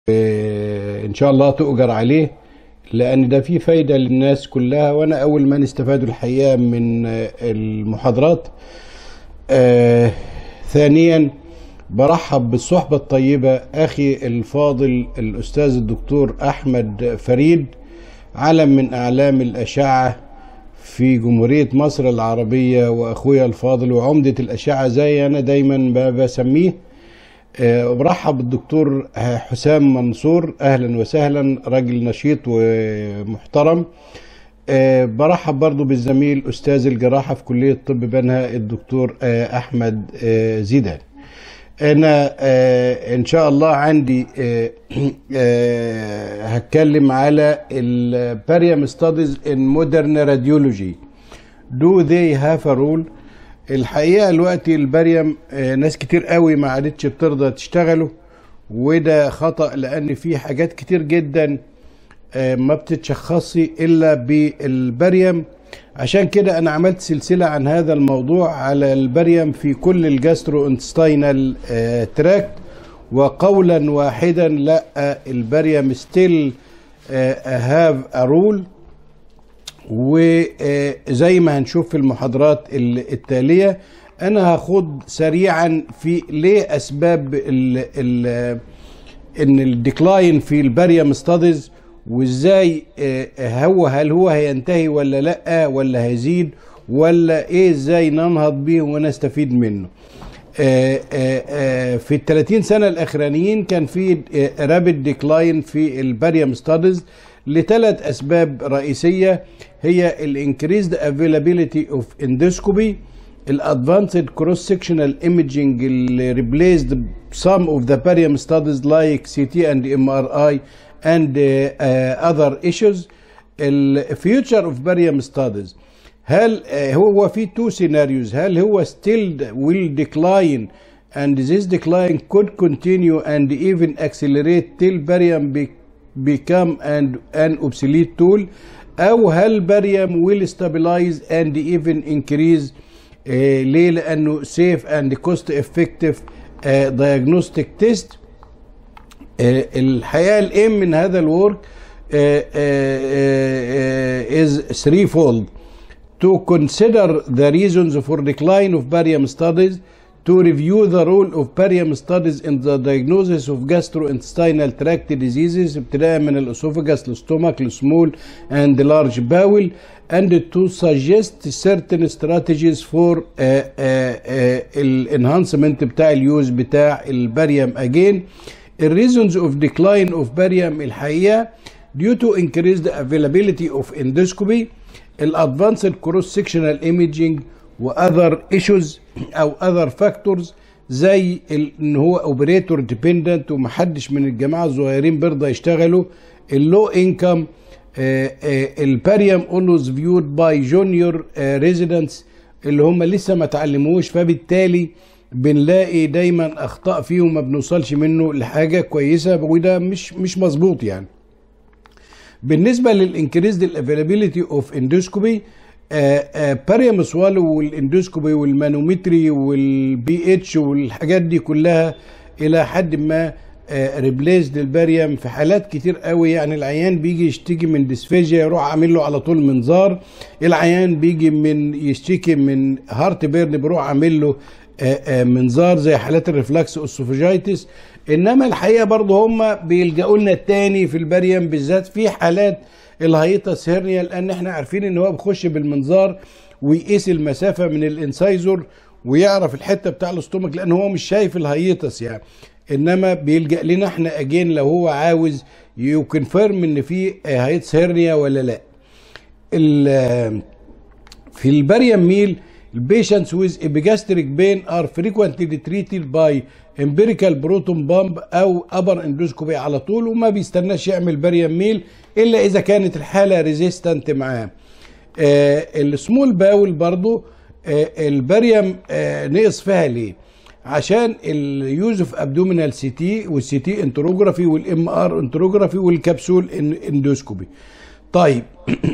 ان شاء الله تؤجر عليه لان ده فيه فايده للناس كلها وانا اول من استفادوا الحقيقه من المحاضرات آه ثانيا برحب بالصحبه الطيبه اخي الفاضل الاستاذ الدكتور احمد فريد علم من اعلام الاشعه في جمهوريه مصر العربيه واخويا الفاضل وعمده الاشعه زي انا دايما بسميه أه برحب بالدكتور حسام منصور اهلا وسهلا راجل نشيط ومحترم أه برحب برضو بالزميل استاذ الجراحه في كليه طب بنها الدكتور أه احمد زيدان انا ان شاء الله عندي هتكلم على الباريام ستاديز ان مودرن راديولوجي دو they have a rule الحقيقه الوقت البريم ناس كتير قوي ما عادتش بترضى تشتغله وده خطا لان في حاجات كتير جدا ما بتتشخصي الا بالبريم عشان كده انا عملت سلسله عن هذا الموضوع على البريم في كل الجاسترو انتستينال تراكت وقولا واحدا لا البريم ستيل هاف ا رول وزي ما هنشوف في المحاضرات التالية أنا هاخد سريعا في ليه أسباب ال ال إن الديكلاين في الباريوم ستاديز وإزاي هو هل هو هينتهي ولا لأ ولا هيزيد ولا إيه إزاي ننهض بيه ونستفيد منه في ال 30 سنة الأخرانيين كان في رابid ديكلاين في الباريوم ستاديز لثلاث اسباب رئيسيه هي الانكريزد افيلابيلتي اوف اندوسكوبي الادفانسد كروس سكشنال ايمجينج اللي ريبليسد some of the barium studies like CT and MRI and uh, other issues الفيوتشر اوف barium studies هل هو في تو سيناريوز هل هو still will decline and this decline could continue and even accelerate till barium become an, an obsolete tool او هل barium will stabilize and even increase آه ليه لانه safe and cost effective آه diagnostic test آه الحقيقه الايم من هذا الورك is threefold to consider the reasons for decline of barium studies to review the role of barium studies in the diagnosis of gastrointestinal tract diseases ابتداء من الاسوفجاس للستومك للسمول and the large bowel and to suggest certain strategies for uh, uh, uh, الانهانسمنت بتاع اليوز بتاع الباريوم again the reasons of decline of barium الحقيقه due to increased availability of endoscopy الادفانسد cross sectional imaging واذر ايشوز او اذر فاكتورز زي ان هو اوبريتور ديبندنت ومحدش من الجماعه الصغيرين بيرضى يشتغلوا اللو انكم الباريوم اولوز فيود باي جونيور ريزيدنتس اللي هم لسه ما تعلموش فبالتالي بنلاقي دايما اخطاء فيه وما بنوصلش منه لحاجه كويسه وده مش مش مظبوط يعني بالنسبه للانكريزد الافيلابيلتي اوف اندوسكوبي باريوم سوالو والاندوسكوبي والمانومتري والبي اتش والحاجات دي كلها الى حد ما ريبليس للباريوم في حالات كتير قوي يعني العيان بيجي يشتكي من ديسفيجيا يروح عامل له على طول منظار العيان بيجي من يشتكي من هارت بيرن بيروح عامل له منظار زي حالات الريفلاكس اوسوفيجايتس انما الحقيقه برضه هم بيلجأوا لنا التاني في الباريوم بالذات في حالات الهايتس هيرنيا لان احنا عارفين ان هو بيخش بالمنظار ويقيس المسافه من الانسايزور ويعرف الحته بتاع الاستومك لان هو مش شايف الهايتس يعني انما بيلجا لنا احنا اجين لو هو عاوز يكونفيرم ان في هايتس هيرنيا ولا لا في الباريوم ميل البيشنتس with epigastric pain are frequently treated by empirical proton pump او upper endoscopy على طول وما بيستناش يعمل باريوم ميل الا اذا كانت الحاله ريزيستنت معاه آه السمول باول برضو آه الباريوم آه نقص فيها ليه عشان اليوز اوف ابدومينال سي تي والسي تي انتروجرافي والام ار انتروجرافي والكبسول اندوسكوبي طيب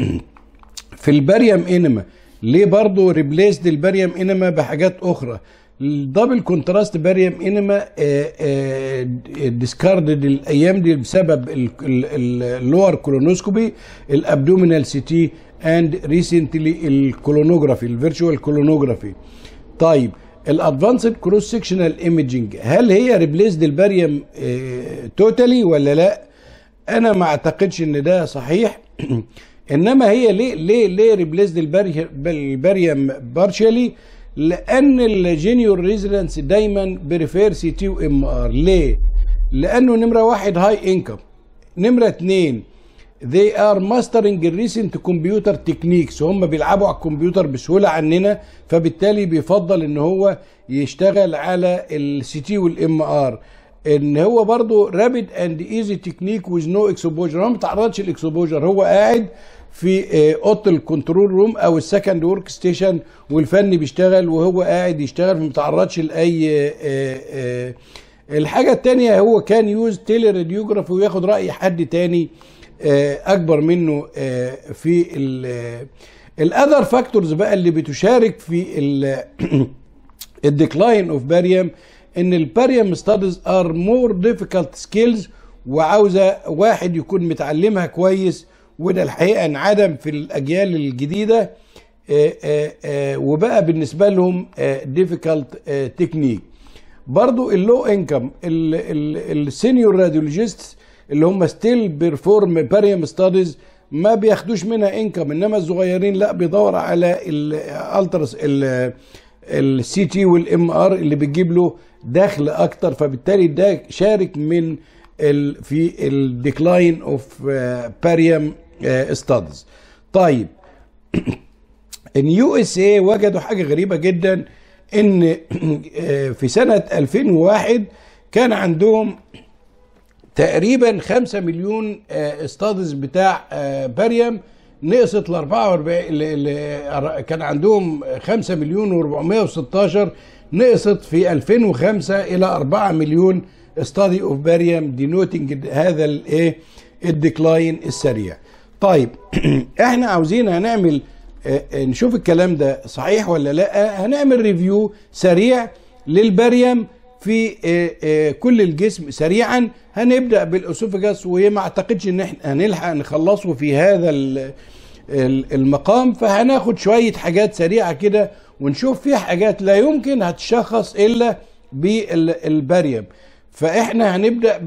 في الباريوم انما ليه برضه ريبليسد الباريوم انما بحاجات اخرى الدبل كونتراست باريوم انما ديسكاردد الايام دي بسبب اللور كولونوسكوبي الابدومينال سي تي اند ريسنتلي الكولونوجرافي الفيرتشوال كولونوجرافي طيب الادفانسد كروس سكشنال ايمجنج هل هي ريبليسد الباريوم توتالي ولا لا انا ما اعتقدش ان ده صحيح انما هي ليه ليه ليه ريبليسد الباريوم بارشالي لان الجينيور ريزيدنس دايما بريفير سي تي وام ار ليه لانه نمره واحد هاي انكم نمره اتنين they are mastering recent computer techniques هم بيلعبوا على الكمبيوتر بسهوله عننا فبالتالي بيفضل ان هو يشتغل على السي تي والام ار ان هو برضه رابيد اند ايزي تكنيك ويز نو اكسبوجر هو ما تعرضش الاكسبوجر هو قاعد في اوضه الكنترول روم او السكند ورك ستيشن والفني بيشتغل وهو قاعد يشتغل ما بيتعرضش لاي الحاجه الثانيه هو كان يوز تيلي راديوجرافي وياخد راي حد تاني اكبر منه في الاذر فاكتورز بقى اللي بتشارك في الديكلاين اوف باريوم ان الباريوم ستاديز ار مور ديفيكالت سكيلز وعاوزه واحد يكون متعلمها كويس وده الحقيقه انعدم في الاجيال الجديده وبقى بالنسبه لهم ديفيكالت تكنيك برضو اللو انكم السينيور راديولوجيست اللي هم ستيل بيرفورم باريوم ستاديز ما بياخدوش منها انكم انما الصغيرين لا بيدور على الالترس السي تي والام ار اللي بتجيب له دخل اكتر فبالتالي ده شارك من ال في الديكلاين اوف باريوم ستاديز طيب اليو اس اي وجدوا حاجه غريبه جدا ان في سنه 2001 كان عندهم تقريبا 5 مليون استادز بتاع باريوم نقصت ل 44 كان عندهم 5 مليون و416 نقصت في 2005 الى 4 مليون ستادي اوف باريوم دينوتنج هذا الايه الديكلاين السريع طيب احنا عاوزين هنعمل نشوف الكلام ده صحيح ولا لا هنعمل ريفيو سريع للباريوم في كل الجسم سريعا هنبدا بالاسوفجاس وهي ما اعتقدش ان احنا هنلحق نخلصه في هذا المقام فهناخد شويه حاجات سريعه كده ونشوف في حاجات لا يمكن هتشخص الا بالباريوم فاحنا هنبدا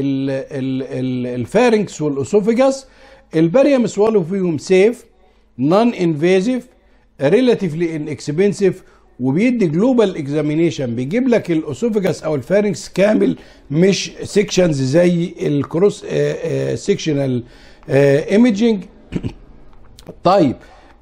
بالفارنكس والاسوفجاس الباريوم سوالو فيهم سيف نون انفيزيف ريلاتيفلي ان اكسبنسيف وبيدي جلوبال اكزامينيشن بيجيب لك الاسوفجاس او الفارنكس كامل مش سيكشنز زي الكروس سيكشنال ايميجينج طيب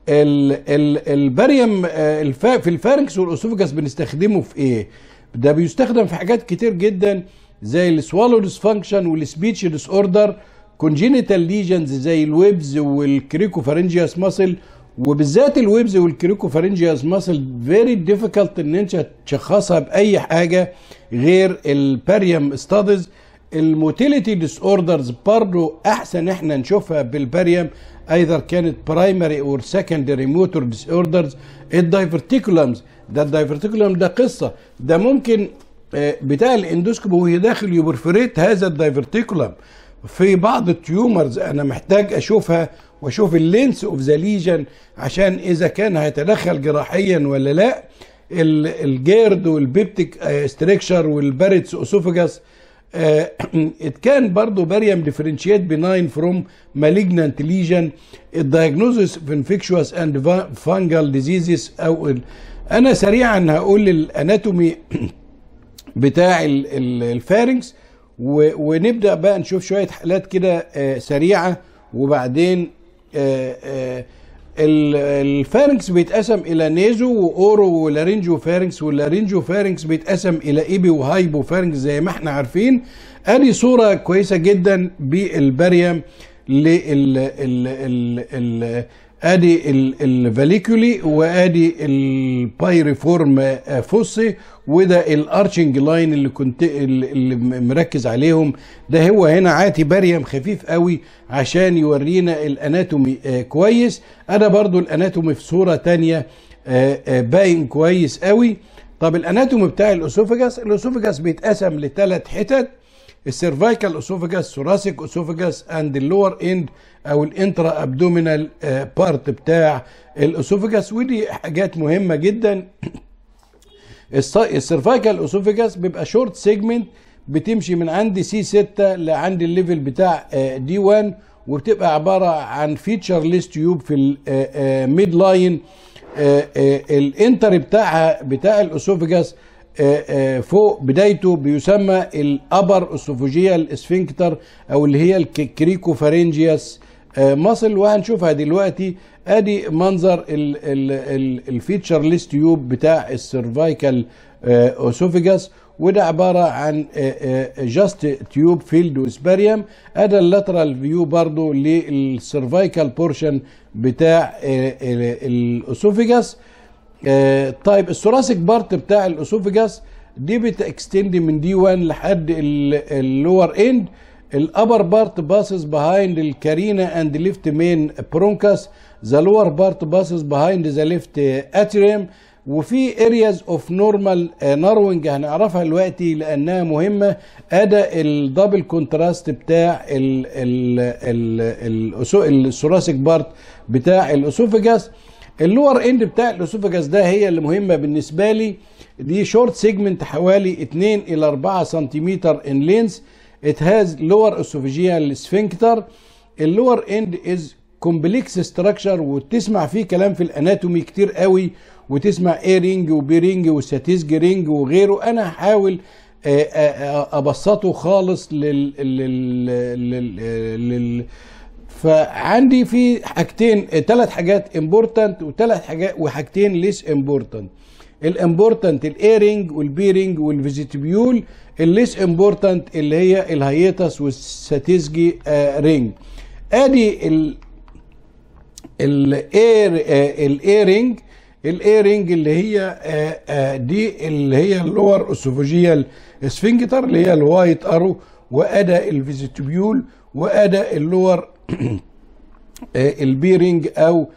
الباريوم في الفارنكس والاسوفجاس بنستخدمه في ايه ده بيستخدم في حاجات كتير جدا زي السوالو ديسفانكشن والسبيتش ديس اوردر كونجينيتال ليجنز زي الويبز والكريكوفارنجياس ماسل وبالذات الويبز والكريكوفارنجياس ماسل فيري ديفيكالت ان انت تشخصها باي حاجه غير الباريوم ستاديز الموتيليتي ديس اوردرز برضه احسن احنا نشوفها بالباريوم ايذر كانت برايمري اور سكندري موتور ديس اوردرز الدايفرتيكولمز ده الدايفرتيكولم ده قصه ده ممكن بتاع الاندوسكوب وهو داخل يبرفريت هذا الدايفرتيكولم في بعض التيومرز انا محتاج اشوفها واشوف اللينس اوف ذا ليجن عشان اذا كان هيتدخل جراحيا ولا لا الجيرد والبيبتيك ستريكشر والباريتس اوسوفاجاس ات كان برضه باريوم ديفرنشيت بناين فروم مالجنانت ليجن الدايجنوزس اوف انفكشوس اند فانجل ديزيزز او انا سريعا هقول الاناتومي بتاع الفارنكس ونبدا بقى نشوف شويه حالات كده سريعه وبعدين الفارنكس بيتقسم الى نيزو واورو ولارينجو فارنكس واللارينجو فارنكس بيتقسم الى ايبي وهايبو فارنكس زي ما احنا عارفين ادي صوره كويسه جدا بالباريوم لل ال ال ادي الفاليكولي وادي البايريفورم فوسي وده الارشنج لاين اللي كنت اللي مركز عليهم ده هو هنا عاتي باريوم خفيف قوي عشان يورينا الاناتومي كويس انا برضو الاناتومي في صورة تانية باين كويس قوي طب الاناتومي بتاع الاسوفجاس الاسوفجاس بيتقسم لثلاث حتت السيرفايكال اسوفجاس ثوراسيك اسوفجاس اند اللور اند او الانترا ابدومينال بارت بتاع الاسوفجاس ودي حاجات مهمه جدا السيرفايكال اسوفجاس بيبقى شورت سيجمنت بتمشي من عند سي 6 لعند الليفل بتاع دي 1 وبتبقى عباره عن فيتشر ليست تيوب في الميد لاين الانتر بتاعها بتاع الاسوفجاس فوق بدايته بيسمى الابر اسوفوجيال اسفنكتر او اللي هي الكريكو فارنجياس مصل وهنشوفها دلوقتي ادي منظر الفيتشر ليست تيوب بتاع السيرفايكال اسوفجاس وده عبارة عن جاست تيوب فيلد وسباريوم ادي اللاترال فيو برضو للسيرفايكال بورشن بتاع الاسوفجاس طيب الثوراسيك بارت بتاع الاسوفجاس دي بتاكستند من دي 1 لحد اللور اند الابر بارت باسز بيهايند الكارينا اند ليفت مين برونكاس ذا لور بارت باسز بيهايند ذا ليفت اتريوم وفي ارياز اوف نورمال ناروينج هنعرفها دلوقتي لانها مهمه ادى الدبل كونتراست بتاع الثوراسيك بارت بتاع الاسوفجاس اللور اند بتاع الاسوفجاس ده هي اللي مهمه بالنسبه لي دي شورت سيجمنت حوالي 2 الى 4 سنتيمتر ان لينس it has lower esophageal sphincter اللور اند از كومبلكس ستراكشر وتسمع فيه كلام في الاناتومي كتير قوي وتسمع ايه رينج وبي رينج وستاتيسج رينج وغيره انا هحاول ابسطه خالص لل, لل... لل... لل... فعندي في حاجتين ثلاث حاجات امبورتنت وثلاث حاجات وحاجتين ليس امبورتنت الامبورتنت الايرنج والبيرنج والفيزيتبيول الليس امبورتنت اللي هي الهيتس والساتيسجي آه رينج ادي ال الاير آه الايرنج الايرنج اللي هي آه آه دي اللي هي اللور اسوفوجيال سفنجتر اللي هي الوايت ارو وادى الفيزيتبيول وادى اللور البيرنج او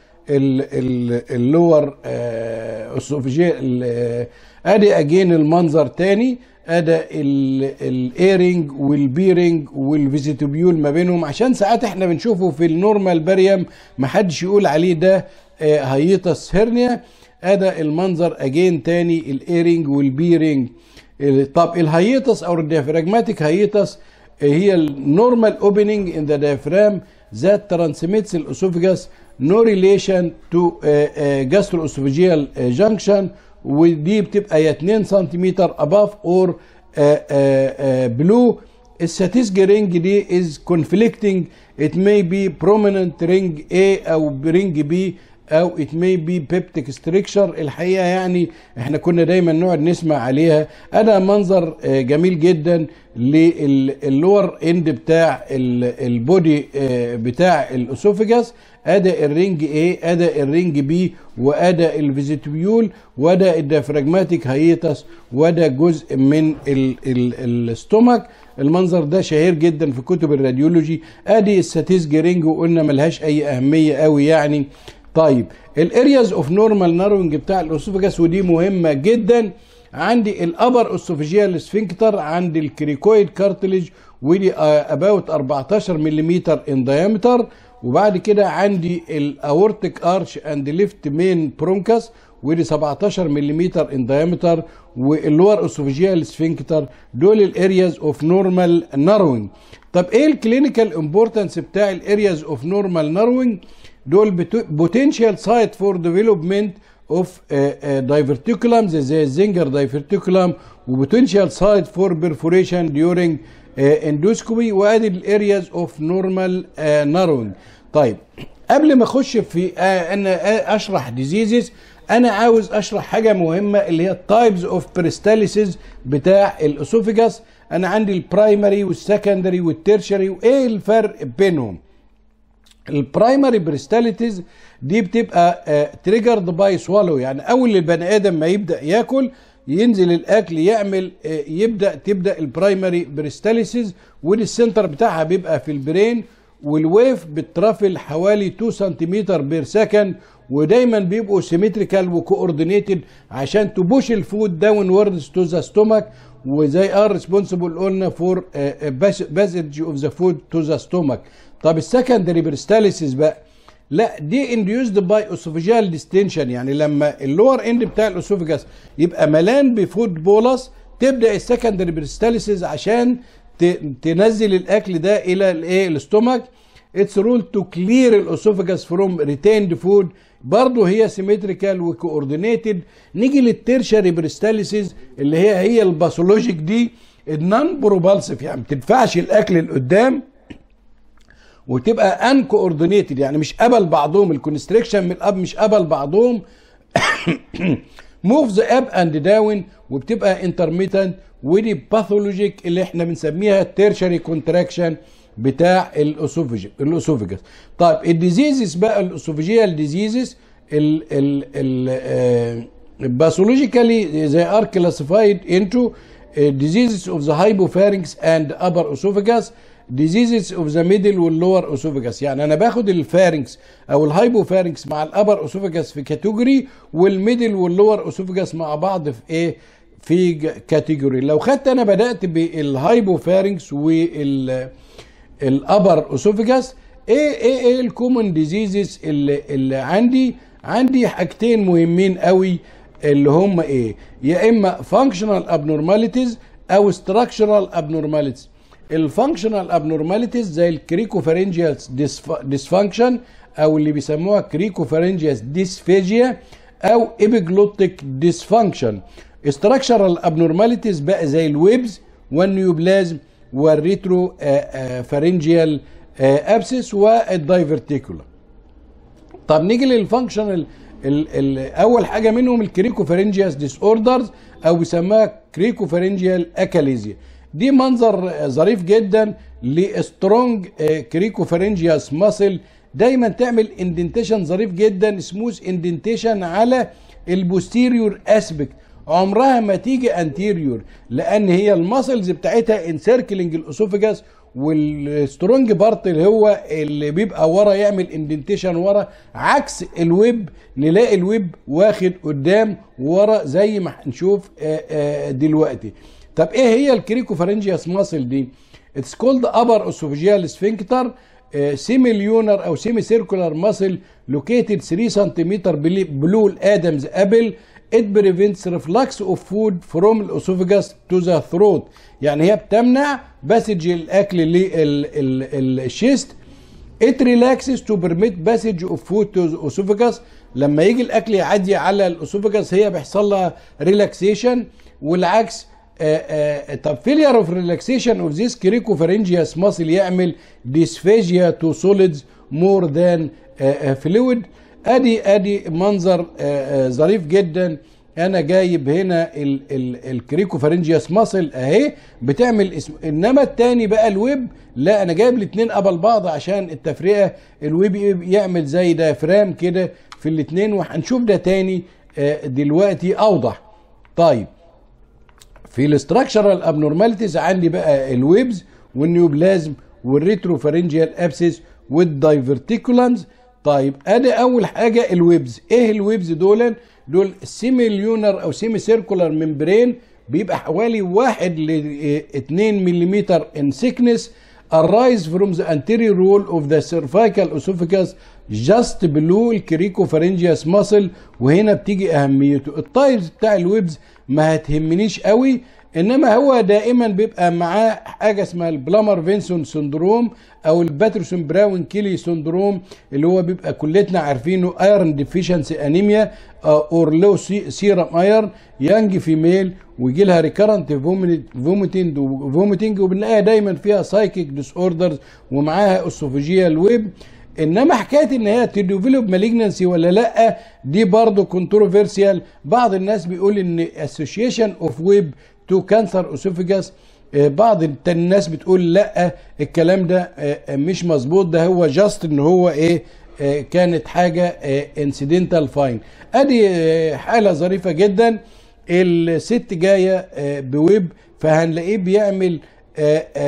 اللور اسوفجيال ادي اجين المنظر تاني ادى الايرنج والبيرنج والفيزيتوبيول ما بينهم عشان ساعات احنا بنشوفه في النورمال باريم ما حدش يقول عليه ده هيتس هرنيا ادى المنظر اجين تاني الايرنج والبيرنج طب الهيتس او الديافراجماتيك هيتس هي النورمال اوبننج ان ذا diaphragm that transmits الاسوفجاس no relation to uh, uh, gastroesophageal uh, junction ودي بتبقى يا 2 سنتيمتر above or uh, uh, uh, below الساتيسج رينج دي is conflicting it may be prominent ring A او رينج B او it may be peptic stricture الحقيقه يعني احنا كنا دايما نقعد نسمع عليها انا منظر جميل جدا للور اند بتاع البودي بتاع الاسوفجاس ادى الرينج A ادى الرينج B وادى الفيزيتبيول وادى الديافراجماتيك هيتس وادى جزء من الاستومك المنظر ده شهير جدا في كتب الراديولوجي ادي الساتيسج رينج وقلنا ملهاش اي اهميه قوي يعني طيب الارياز اوف نورمال ناروينج بتاع الاسوفجاس ودي مهمه جدا عندي الابر اسوفجيال سفنكتر عندي الكريكويد كارتليج ودي اباوت 14 ملم ان دايمتر وبعد كده عندي الاورتيك ارش اند ليفت مين برونكاس ودي 17 ملم ان دايمتر واللور اسوفجيال سفنكتر دول الارياز اوف نورمال ناروينج طب ايه الكلينيكال امبورتنس بتاع الارياز اوف نورمال ناروينج دول بوتنشال سايت فور ديفلوبمنت اوف دايفرتيكولمز زي الزنجر دايفرتيكولم وبوتنشال سايت فور بيرفوريشن ديورنج اندوسكوبي وادي الارياز اوف نورمال ناروينج طيب قبل ما اخش في uh, ان اشرح ديزيزز انا عاوز اشرح حاجه مهمه اللي هي التايبز اوف بريستاليسيس بتاع الاسوفيجاس انا عندي البرايمري والسكندري والتيرشري وايه الفرق بينهم البرايمري بريستاليتيز دي بتبقى تريجرد باي سوالو يعني اول البني ادم ما يبدا ياكل ينزل الاكل يعمل uh, يبدا تبدا البرايمري بريستاليسيز ودي السنتر بتاعها بيبقى في البرين والويف بترافل حوالي 2 سنتيمتر بير سكند ودايما بيبقوا سيمتريكال وكوردينيتد عشان تبوش الفود داون ووردز تو ذا ستومك وزي ار ريسبونسبل قلنا فور باسج اوف ذا فود تو ذا ستومك طب السكندري بريستاليسيس بقى لا دي انديوزد باي اسوفيجيال ديستنشن يعني لما اللور اند بتاع الاسوفيجاس يبقى ملان بفود بولس تبدا السكندري بريستاليسيس عشان تنزل الاكل ده الى الايه الاستومك اتس رول تو كلير الاسوفيجاس فروم ريتيند فود برضه هي سيمتريكال وكوردينيتد نيجي للترشري بريستاليسيس اللي هي هي الباثولوجيك دي النون بروبالسيف يعني ما تدفعش الاكل لقدام وتبقى ان كوردينيتد يعني مش قبل بعضهم الكونستريكشن من الاب مش قبل بعضهم موفز اب اند داون وبتبقى انترميتنت ودي باثولوجيك اللي احنا بنسميها التيرشري كونتراكشن بتاع الاسوفيجس طيب الديزيزز بقى الاسوفيجيال ديزيزز ال ال ال باثولوجيكالي they are classified into uh, diseases of the hypopharynx and upper esophagus diseases of the middle واللور esophagus يعني انا باخد الفارنكس او الهايبوفارنكس مع الابر esophagus في كاتيجوري والميدل واللور esophagus مع بعض في ايه في كاتيجوري لو خدت انا بدات بالهايبوفارنكس وال الابر اسوفيجاس ايه ايه ايه الكومن ديزيزز اللي, اللي عندي عندي حاجتين مهمين قوي اللي هم ايه يا اما فانكشنال ابنورماليتيز او ستراكشرال ابنورماليتيز الفانكشنال ابنورماليتيز زي الكريكوفارنجيالز ديسفانكشن او اللي بيسموها كريكوفارنجيالز ديسفيجيا او ايبيجلوتيك ديسفانكشن ستراكشرال ابنورماليتيز بقى زي الويبز والنيوبلازم والريترو فارنجيال ابسس والدايفرتيكولا طب نيجي للفانكشنال اول حاجه منهم الكريكوفارنجياس ديس اوردرز او بيسموها كريكوفارنجيال اكاليزيا دي منظر ظريف جدا لسترونج كريكوفارنجياس ماسل دايما تعمل اندنتيشن ظريف جدا سموث اندنتيشن على البوستيريور اسبكت عمرها ما تيجي انتيريور لان هي الماسلز بتاعتها انسيركلينج الاسوفجاس والسترونج بارت اللي هو اللي بيبقى ورا يعمل اندنتيشن ورا عكس الويب نلاقي الويب واخد قدام ورا زي ما هنشوف دلوقتي طب ايه هي الكريكوفارنجياس ماسل دي اتس كولد ابر اسوفجيال سفنكتر سيمي ليونر او سيمي سيركولار ماسل لوكيتد 3 سنتيمتر بلو الادمز ابل it prevents reflux of food from الاسوفجاس to the throat يعني هي بتمنع باسج الاكل للشيست it relaxes to permit passage of food to the esophagus لما يجي الاكل يعدي على الاسوفجاس هي بيحصل لها ريلاكسيشن والعكس آآ آآ طب فيلير اوف ريلاكسيشن اوف ذيس كريكوفارنجياس ماسل يعمل ديسفاجيا تو سوليدز مور ذان فلويد ادي ادي منظر ظريف جدا انا جايب هنا الكريكوفارنجياس ماسل اهي بتعمل اسم انما التاني بقى الويب لا انا جايب الاثنين قبل بعض عشان التفرقه الويب يعمل زي دايفرام كده في الاثنين وهنشوف ده تاني دلوقتي اوضح طيب في الاستراكشرال ابنورماليتيز عندي بقى الويبز والنيوبلازم والريتروفارنجيال ابسس والدايفرتيكولانز طيب ادي اول حاجه الويبز ايه الويبز دول دول سيمي ليونر او سيمي سيركولار ممبرين بيبقى حوالي 1 ل 2 ملم ان سيكنس arise from the anterior wall of the cervical esophagus just below الكريكوفارنجياس muscle وهنا بتيجي اهميته التايبز بتاع الويبز ما هتهمنيش قوي انما هو دائما بيبقى معاه حاجه اسمها البلامر فينسون سندروم او الباترسون براون كيلي سندروم اللي هو بيبقى كلتنا عارفينه ايرون ديفيشنسي انيميا اور لو سيرم ايرون يانج فيميل ويجي لها ريكارنت فوميتنج وفوميتنج وبنلاقيها دايما فيها سايكيك ديس اوردرز ومعاها اسوفيجيال ويب انما حكايه ان هي تديفلوب مالجنسي ولا لا دي برضه كونتروفيرسيال بعض الناس بيقول ان اسوشيشن اوف ويب تو كانسر اسوفيجاس بعض الناس بتقول لا الكلام ده مش مظبوط ده هو جاست ان هو ايه كانت حاجه انسيدنتال فاين ادي حاله ظريفه جدا الست جايه بويب فهنلاقيه بيعمل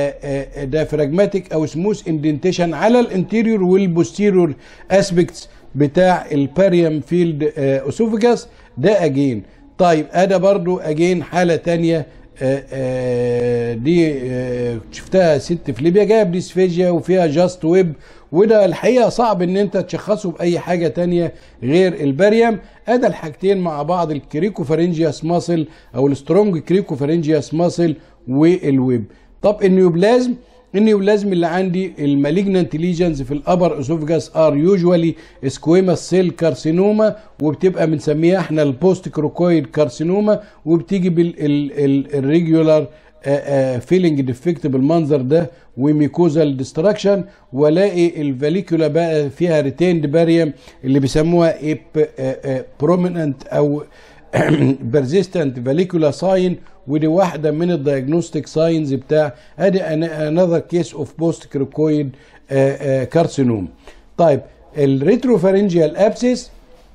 دافراجماتيك او سموث اندنتيشن على الانتيريور والبوستيريور اسبيكتس بتاع الباريوم فيلد اسوفجاس ده اجين طيب انا برضو اجين حاله تانية آه، آه، دي آه، شفتها ست في ليبيا جايه بديسفيجيا وفيها جاست ويب وده الحقيقه صعب ان انت تشخصه باي حاجه تانية غير الباريوم ادى الحاجتين مع بعض الكريكوفارنجياس ماسل او السترونج كريكوفارنجياس ماسل والويب طب النيوبلازم النيوبلازم اللي عندي المالجنانت ليجنز في الابر اسوفجاس ار يوجوالي سكويماس سيل كارسينوما وبتبقى بنسميها احنا البوست كروكويد كارسينوما وبتيجي بالريجولار فيلينج ديفكت بالمنظر ده وميكوزال ديستراكشن والاقي الفاليكولا بقى فيها ريتيند باريوم اللي بيسموها ايه بروميننت او بيرزيستنت فاليكولا ساين ودي واحده من الدايجنوستيك ساينز بتاع ادي انذر كيس اوف بوست كروكويد كارسينوم طيب الريتروفارنجيال ابسيس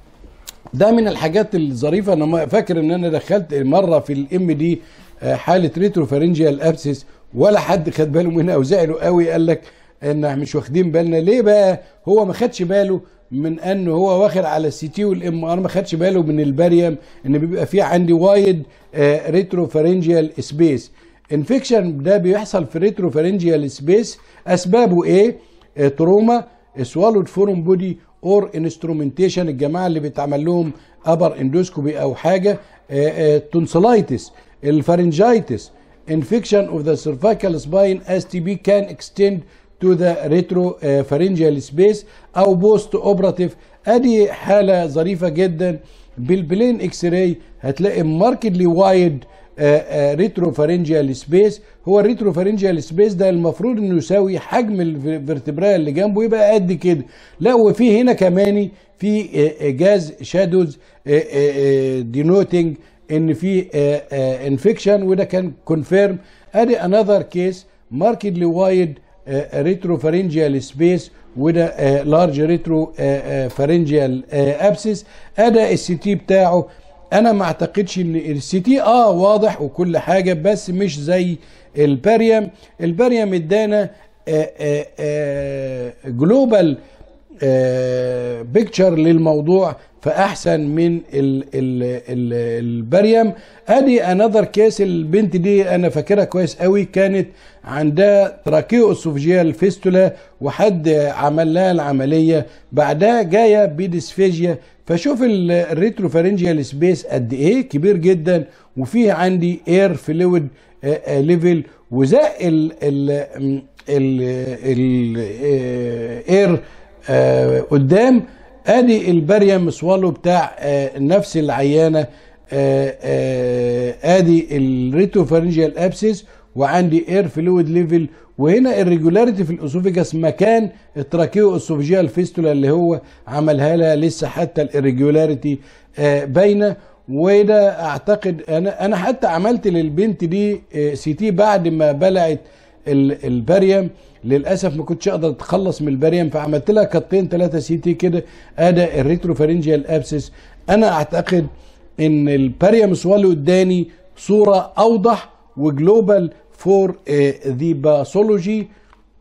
ده من الحاجات الظريفه انا فاكر ان انا دخلت مره في الام دي حاله ريتروفارنجيال ابسيس ولا حد خد باله منها وزعلوا قوي قال لك ان مش واخدين بالنا ليه بقى هو ما خدش باله من انه هو واخد على السي تي والام ار ما خدش باله من الباريوم ان بيبقى فيه عندي وايد ريتروفارنجيال سبيس انفكشن ده بيحصل في ريتروفارنجيال سبيس اسبابه ايه آه تروما سوالود فورم بودي اور انسترومنتيشن الجماعه اللي بيتعمل لهم ابر اندوسكوبي او حاجه تونسلايتس الفارنجايتس infection of the cervical spine STB can extend to the retropharyngeal space او بوست اوبراتيف ادي حاله ظريفه جدا بالبلين اكس راي هتلاقي ماركتلي وايد ريتروفارنجيال سبيس هو الريتروفارنجيال سبيس ده المفروض انه يساوي حجم الفرتبرا اللي جنبه يبقى قد كده لا وفي هنا كمان في جاز شادوز دينوتنج ان في انفكشن وده كان كونفيرم ادي انذر كيس ماركتلي وايد ريتروفارنجيال سبيس وده لارج ريترو فارنجيال ابسس ادى السي تي بتاعه انا ما اعتقدش ان السي تي اه واضح وكل حاجه بس مش زي الباريوم الباريوم ادانا جلوبال بيكتشر للموضوع فاحسن من ال ال ال البريم ادي انذر كيس البنت دي انا فاكرها كويس قوي كانت عندها تراكيو اسوفجيال فيستولا وحد عمل لها العمليه بعدها جايه بديسفيجيا فشوف الريتروفارنجيال سبيس قد ايه كبير جدا وفيه عندي اير فلويد ليفل وزق ال ال الاير قدام ادي الباريوم سوالو بتاع آه نفس العيانه آه آه ادي الريتوفارنجيال ابسيس وعندي اير فلويد ليفل وهنا الريجولاريتي في الاسوفيجاس مكان التراكيو اسوفيجيال فيستولا اللي هو عملها لها لسه حتى الريجولاريتي باينه وده اعتقد انا انا حتى عملت للبنت دي سي تي بعد ما بلعت الباريوم للاسف ما كنتش اقدر اتخلص من الباريوم فعملت لها كتين ثلاثه سي تي كده ادى الريتروفارنجيال ابسس انا اعتقد ان الباريوم سوالو اداني صوره اوضح وجلوبال فور ذا باثولوجي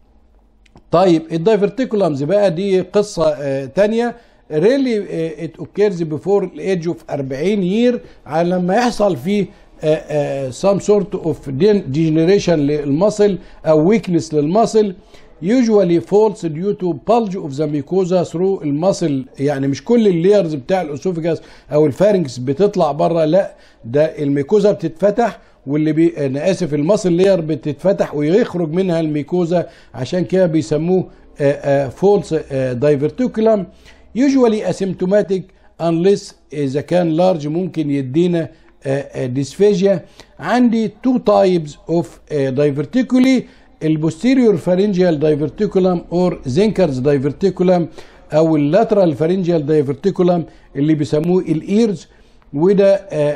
طيب الدايفرتيكولامز بقى دي قصه uh, تانية ريلي ات اوكيرز بيفور الايدج اوف 40 يير على لما يحصل فيه some sort of degeneration للمصل او weakness للمصل usually falls due to bulge of the mucosa through المصل يعني مش كل اللايرز بتاع الاسوفجاس او الفارنكس بتطلع بره لا ده الميكوزا بتتفتح واللي بي انا اسف المصل لاير بتتفتح ويخرج منها الميكوزا عشان كده بيسموه فولس دايفرتيكولم usually asymptomatic unless اذا كان لارج ممكن يدينا ديسفيجيا عندي تو تايبس اوف دايفرتيكولي البوستيريور فارنجيال دايفرتيكولم اور زينكرز دايفرتيكولم او اللاترال فارنجيال دايفرتيكولم اللي بيسموه الايرز وده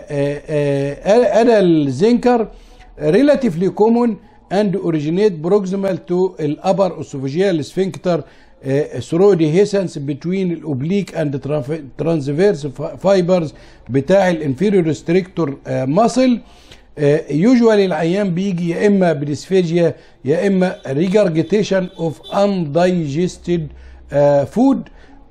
انا الزينكر relatively common and originate proximal to الابر esophageal sphincter through dehiscence between الاوبليك اند transverse fibers بتاع الانفيريور ريستريكتور ماسل يوجوالي العيان بيجي يا اما بديسفيجيا يا اما ريجرجيتيشن اوف undigested فود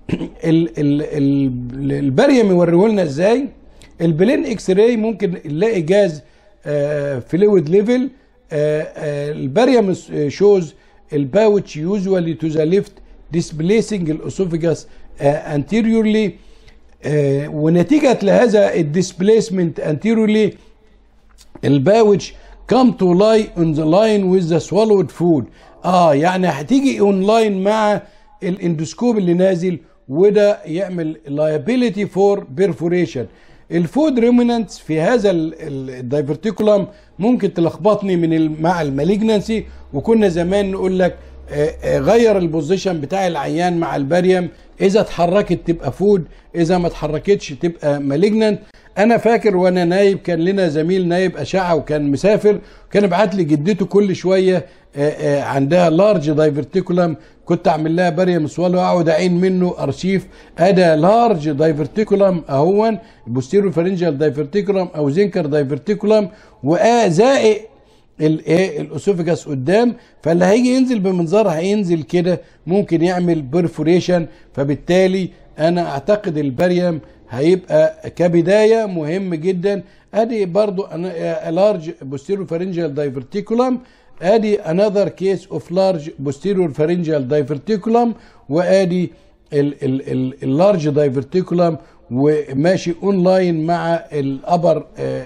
ال- ال- ال- البريم يوريه لنا ازاي البلين اكس راي ممكن نلاقي جاز فلويد ليفل البريم شوز الباوتش يوجوالي تو ذا ليفت displacing الاسوفيجاس anteriorly آه، ونتيجة لهذا الديسبليسمنت anteriorly الباوتش come to lie on the line with the swallowed food اه يعني هتيجي اون لاين مع الاندوسكوب اللي نازل وده يعمل liability for perforation الفود ريمنانتس في هذا الدايفرتيكولم ممكن تلخبطني من ال- مع المالجنسي وكنا زمان نقول لك آه، آه، غير البوزيشن بتاع العيان مع البريم اذا اتحركت تبقى فود اذا ما اتحركتش تبقى مالجنانت انا فاكر وانا نايب كان لنا زميل نايب اشعه وكان مسافر كان بعت لي جدته كل شويه آه، آه، عندها لارج دايفرتيكولم كنت اعمل لها بريم سوالو اقعد اعين منه ارشيف ادا لارج دايفرتيكولم اهون بوستيرو فرنجال دايفرتيكولم او زنكر دايفرتيكولم وزائق الايه الاسوفجاس قدام فاللي هيجي ينزل بمنظار هينزل كده ممكن يعمل برفوريشن فبالتالي انا اعتقد البريم هيبقى كبدايه مهم جدا ادي برضو انا لارج بوستيرو فرنجال دايفرتيكولم ادي انذر كيس اوف لارج بوستيريور فارنجال دايفرتيكولم وادي اللارج دايفرتيكولم وماشي اون لاين مع الابر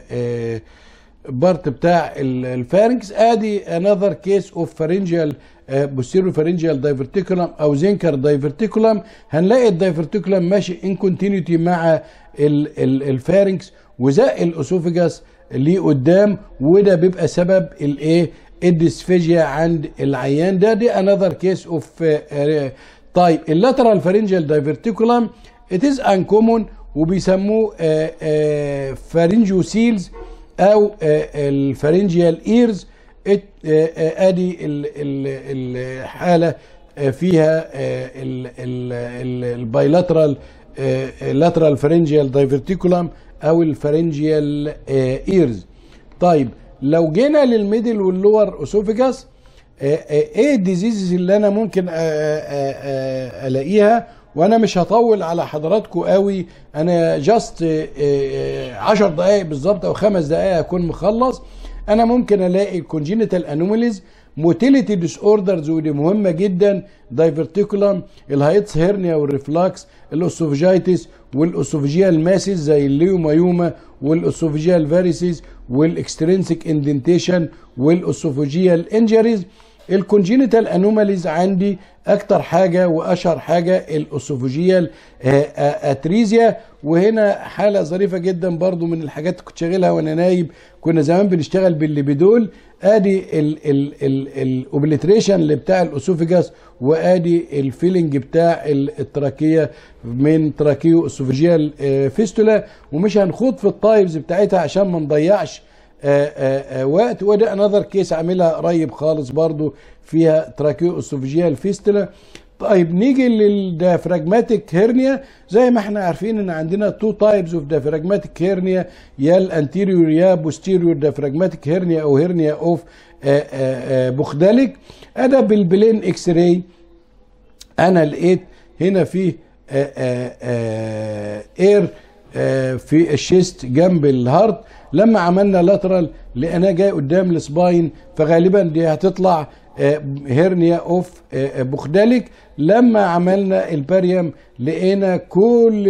بارت بتاع الفارنكس ادي انذر كيس اوف فارنجال بوستيريور فارنجال دايفرتيكولم او زنكر دايفرتيكولم هنلاقي الدايفرتيكولم ماشي ان كونتينيوتي مع الفارنكس وزق الاسوفجاس ليه قدام وده بيبقى سبب الايه الديسفيجيا عند العيان ده دي انذر كيس اوف طيب اللاترال فارنجال دايفرتيكولم ات از انكومون وبيسموه فارنجيو سيلز او الفارنجيال ايرز ادي الحاله فيها البايلاترال لاترال فارنجيال دايفرتيكولم او الفارنجيال ايرز طيب لو جينا للميدل واللور اسوفيجاس ايه الديزيزز اللي انا ممكن الاقيها وانا مش هطول على حضراتكم قوي انا جاست 10 دقائق بالظبط او خمس دقائق اكون مخلص انا ممكن الاقي الكونجينيتال انوماليز موتيليتي ديس اوردرز ودي مهمه جدا دايفرتيكولم الهايتس هيرنيا والريفلاكس الاوسوفجايتس والاوسوفجيال ماسز زي الليومايوما والاوسوفجيال فاريسيز والاكسترينسيك اندنتيشن والاوسوفجيال انجريز الكونجينيتال انوماليز عندي اكتر حاجه واشهر حاجه الاوسوفوجيال اتريزيا وهنا حاله ظريفه جدا برضو من الحاجات اللي كنت شغالها وانا نايب كنا زمان بنشتغل بالليبيدول ادي الاوبليتريشن اللي بتاع الاسوفيجاس وادي الفيلنج بتاع التراكيه من تراكيو اسوفيجيال فيستولا ومش هنخوض في التايبز بتاعتها عشان ما نضيعش آآ آآ وقت وده انذر كيس عاملها قريب خالص برضو فيها تراكيو اسوفيجيال فيستولا طيب نيجي للديافراجماتيك هيرنيا زي ما احنا عارفين ان عندنا تو تايبز اوف ديافراجماتيك هيرنيا يا الانتيريور يا بوستيريور ديافراجماتيك هيرنيا او هيرنيا اوف بوخداليك انا بالبلين اكس راي انا لقيت هنا فيه اير في الشيست جنب الهارت لما عملنا لاترال لقيناه جاي قدام السباين فغالبا دي هتطلع هيرنيا اوف بوخداليك لما عملنا الباريوم لقينا كل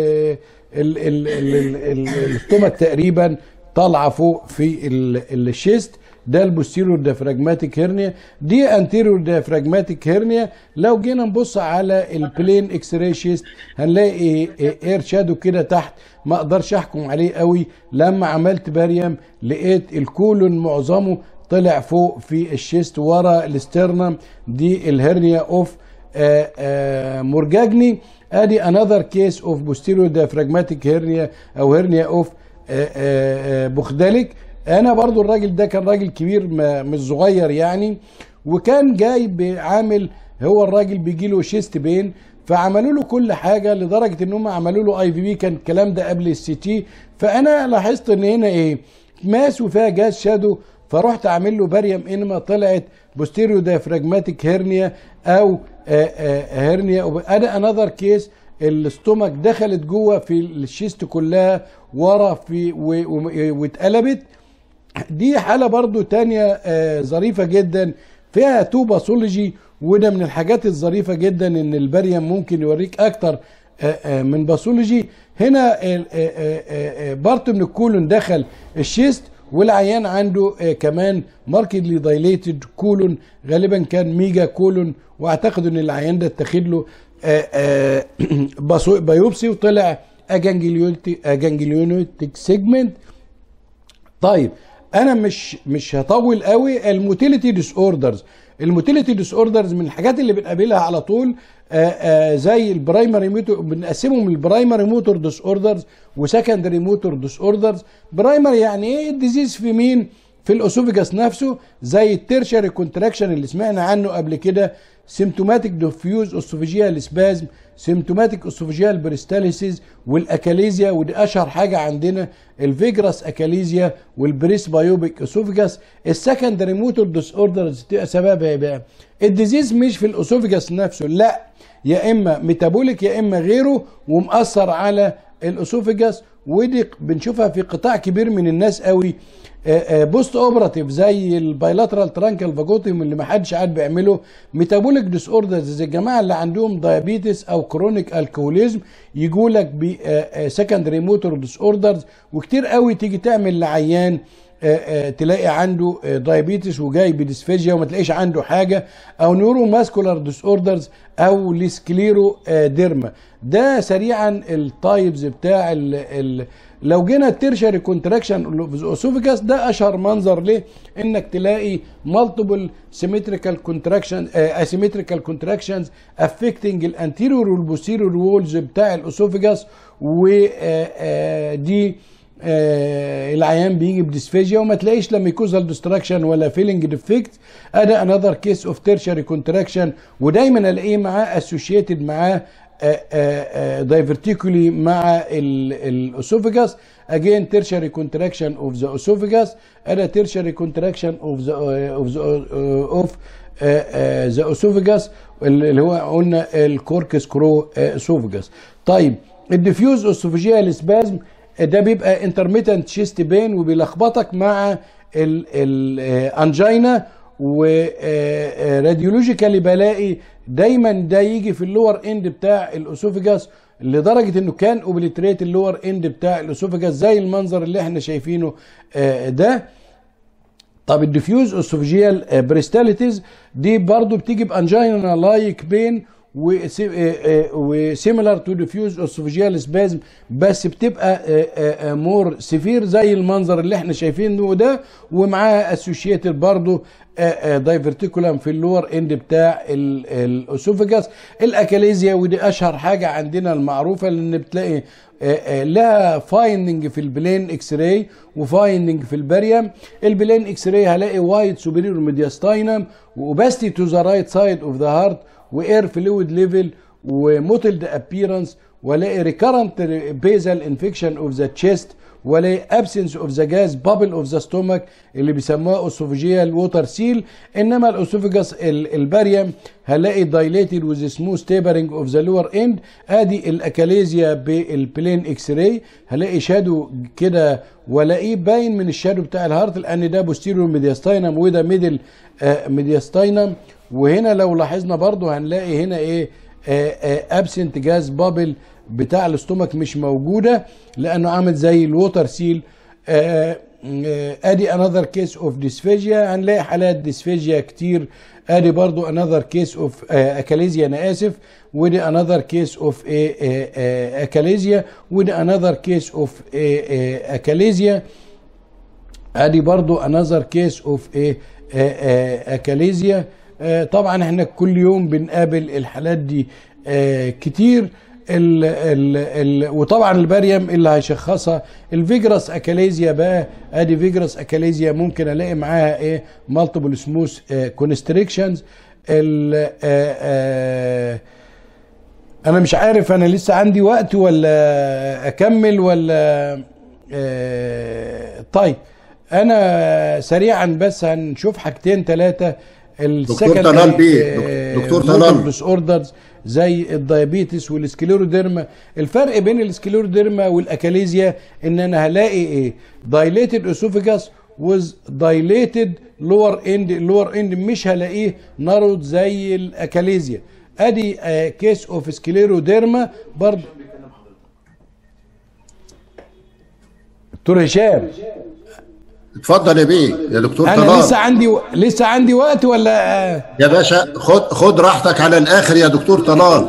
الاستومك تقريبا طالعه فوق في الشيست ده البوستيريور ديافراجماتيك هيرنيا دي انتيريور ديافراجماتيك هيرنيا لو جينا نبص على البلين اكس راي شيست هنلاقي اير شادو كده تحت ما اقدرش احكم عليه قوي لما عملت باريوم لقيت الكولون معظمه طلع فوق في الشيست ورا الاسترنم دي الهرنيا اوف مورجاجني ادي انذر كيس اوف بوستيريور ديافراجماتيك هيرنيا او هيرنيا اوف بوخداليك انا برضو الراجل ده كان راجل كبير مش صغير يعني وكان جاي عامل هو الراجل بيجي له شيست بين فعملوا له كل حاجه لدرجه ان هم عملوا له اي في بي كان الكلام ده قبل السي تي فانا لاحظت ان هنا ايه ماس وفيها جاز شادو فرحت اعمل له باريوم انما طلعت بوستيريو ديافراجماتيك هيرنيا او هيرنيا انا انذر كيس الاستومك دخلت جوه في الشيست كلها ورا في و- و- واتقلبت دي حالة برضو تانية آه، ظريفة جدا فيها تو باثولوجي وده من الحاجات الظريفة جدا ان البريم ممكن يوريك اكتر آه، آه، من باثولوجي هنا ال- آه، آه، آه، آه، بارت من الكولون دخل الشيست والعيان عنده آه، كمان ماركتلي دايليتد كولون غالبا كان ميجا كولون واعتقد ان العيان ده اتاخد له آه، آه، باثو- بايوبسي وطلع اجانجليونيتك سيجمنت طيب انا مش مش هطول قوي الموتيليتي ديس اوردرز الموتيليتي ديس اوردرز من الحاجات اللي بنقابلها على طول آآ آآ زي البرايمري موتور بنقسمهم البرايمري موتور ديس اوردرز وسكندري موتور ديس اوردرز برايمري يعني ايه الديزيز في مين في الاسوفيجاس نفسه زي التيرشري كونتراكشن اللي سمعنا عنه قبل كده سيمتوماتيك دوفيوز اسوفيجيال سبازم سيمتوماتيك اسوفيجيال بريستاليسيس والاكاليزيا ودي اشهر حاجه عندنا الفيجراس اكاليزيا والبريس بايوبيك اسوفيجاس السكندري موتور ديس اوردرز تبقى سببها ايه بقى الديزيز مش في الاسوفيجاس نفسه لا يا اما ميتابوليك يا اما غيره ومأثر على الاسوفيجاس ودي بنشوفها في قطاع كبير من الناس قوي بوست اوبراتيف زي البايلاترال ترانكال فاجوتيوم اللي ما حدش عاد بيعمله ميتابوليك ديس اوردرز زي الجماعه اللي عندهم دايابيتس او كرونيك الكوليزم يجوا لك بسكندري موتور ديس اوردرز وكتير قوي تيجي تعمل لعيان آه، آه، تلاقي عنده آه، دايابيتس وجاي بديسفيجيا وما تلاقيش عنده حاجه او نيورو ماسكولار ديس اوردرز او لسكليرو آه، ديرما ده سريعا التايبز بتاع ال ال لو جينا التيرشري كونتراكشن اسوفيجاس ده اشهر منظر ليه انك تلاقي مالتيبل سيمتريكال كونتراكشن اسيمتريكال كونتراكشنز افكتنج الانتيريور والبوستيريور وولز بتاع الاسوفيجاس ودي آه العيان بيجي بديسفيجيا وما تلاقيش لما يكوزال ديستراكشن ولا فيلنج ديفكت ادا انذر كيس اوف تيرشري كونتراكشن ودايما الاقيه معاه اسوشيتد معاه دايفرتيكولي مع الاسوفيجاس again tertiary contraction of the esophagus and a tertiary contraction of the of the of the esophagus اللي هو قلنا الكوركس كرو اسوفيجاس طيب الديفيوز اسوفيجيال سبازم ده بيبقى انترميتنت شيست بين وبيلخبطك مع الانجينا وراديولوجيكالي بلاقي دايما ده يجي في اللور اند بتاع الاسوفيجاس لدرجه انه كان اوبليتريت اللور اند بتاع الاسوفيجاس زي المنظر اللي احنا شايفينه ده طب الديفيوز اسوفيجيال بريستاليتيز دي برضو بتيجي بانجينا لايك بين وسيميلار تو ديفيوز اسوفيجيال سبازم بس بتبقى مور سيفير زي المنظر اللي احنا شايفينه ده ومعاها اسوشيتد برضو دايفرتيكولم في اللور اند بتاع الاسوفيجاس الاكاليزيا ودي اشهر حاجه عندنا المعروفه لان بتلاقي لها فايندنج في البلين اكس راي وفايندنج في البريم البلين اكس راي هلاقي وايد سوبريور ميدياستاينم واوباستي تو ذا رايت سايد اوف ذا هارت واير فلويد ليفل وموتلد ابييرنس والاقي ريكارنت بيزال انفكشن اوف ذا تشيست والاقي ابسنس اوف ذا جاز بابل اوف ذا ستومك اللي بيسموها اسوفيجيال ووتر سيل انما الاسوفيجاس الباريوم هلاقي دايليتد وذ سموث تيبرنج اوف ذا لور اند ادي الاكاليزيا بالبلين اكس راي هلاقي شادو كده والاقيه باين من الشادو بتاع الهارت لان ده بوستيريور ميدياستاينم وده ميدل آه ميدياستاينم وهنا لو لاحظنا برضو هنلاقي هنا ايه ابسنت جاز بابل بتاع الاستومك مش موجوده لانه عامل زي الووتر سيل ادي انذر كيس اوف ديسفيجيا هنلاقي حالات ديسفيجيا كتير ادي برضو انذر كيس اوف اكاليزيا انا اسف ودي انذر كيس اوف اكاليزيا ودي انذر كيس اوف اكاليزيا ادي برضو انذر كيس اوف اكاليزيا طبعا احنا كل يوم بنقابل الحالات دي كتير ال ال ال وطبعا الباريم اللي هيشخصها الفيجراس اكاليزيا بقى ادي فيجراس اكاليزيا ممكن الاقي معاها ايه مالتيبل سموث كونستريكشنز انا مش عارف انا لسه عندي وقت ولا اكمل ولا طيب انا سريعا بس هنشوف حاجتين ثلاثه دكتور طلال بيه دكتور طلال ديس اوردرز زي الدايابيتس والسكليروديرما الفرق بين السكليروديرما والاكاليزيا ان انا هلاقي ايه دايليتد اسوفيجاس وز دايليتد لور اند اللور اند مش هلاقيه نارود زي الاكاليزيا ادي كيس اوف سكليروديرما برضه دكتور هشام اتفضل يا بيه يا دكتور انا طلال لسه عندي و... لسه عندي وقت ولا يا باشا خد خد راحتك على الاخر يا دكتور طلال